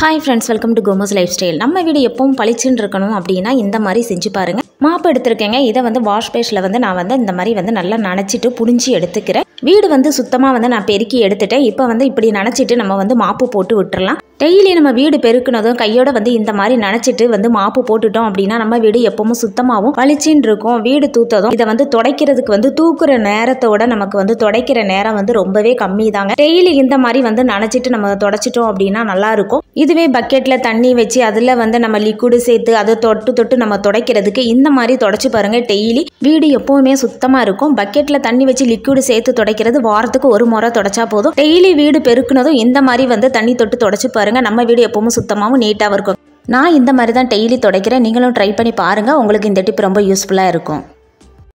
hi friends welcome to கோமஸ் lifestyle நம்ம வீடு எப்பவும் பளிச்சுன்னு இருக்கணும் அப்படின்னா இந்த மாதிரி செஞ்சு பாருங்க மாப்பு எடுத்திருக்கேங்க இதை வந்து வாஷ் பேஷில் வந்து நான் வந்து இந்த மாதிரி வந்து நல்லா நனைச்சிட்டு புடிஞ்சு எடுத்துக்கிறேன் வீடு வந்து சுத்தமாக வந்து நான் பெருக்கி எடுத்துட்டேன் இப்போ வந்து இப்படி நனைச்சிட்டு நம்ம வந்து மாப்பு போட்டு விட்டுறலாம் டெய்லி நம்ம வீடு பெருக்குனதும் கையோட வந்து இந்த மாதிரி நனைச்சிட்டு வந்து மாப்பு போட்டுட்டோம் அப்படின்னா நம்ம வீடு எப்பவும் சுத்தமாகவும் பளிச்சின்னு இருக்கும் வீடு தூத்ததும் இதை வந்து துடைக்கிறதுக்கு வந்து தூக்குற நேரத்தோட நமக்கு வந்து துடைக்கிற நேரம் வந்து ரொம்பவே கம்மி தாங்க டெய்லி இந்த மாதிரி வந்து நனைச்சிட்டு நம்ம துடைச்சிட்டோம் அப்படின்னா நல்லா இருக்கும் இதுவே பக்கெட்ல தண்ணி வச்சு அதில் வந்து நம்ம லிக்விடு சேர்த்து அதை தொட்டு தொட்டு நம்ம துடைக்கிறதுக்கு இந்த மாதிரி தொடச்சி பாருங்க டெய்லி வீடு எப்பவுமே சுத்தமா இருக்கும் பக்கெட்ல தண்ணி வச்சு லிக்விடு சேர்த்து துடைக்கிறது வாரத்துக்கு ஒரு முறை தொடச்சா போதும் டெய்லி வீடு பெருக்குனதும் இந்த மாதிரி வந்து தண்ணி தொட்டு தொடச்சி பாருங்க நம்ம வீடு எப்பவும் சுத்தமாகவும் நீட்டாகவும் இருக்கும் நான் இந்த மாதிரி தான் டெய்லி துடைக்கிறேன் நீங்களும் ட்ரை பண்ணி பாருங்க உங்களுக்கு இந்த டிப் ரொம்ப யூஸ்ஃபுல்லாக இருக்கும்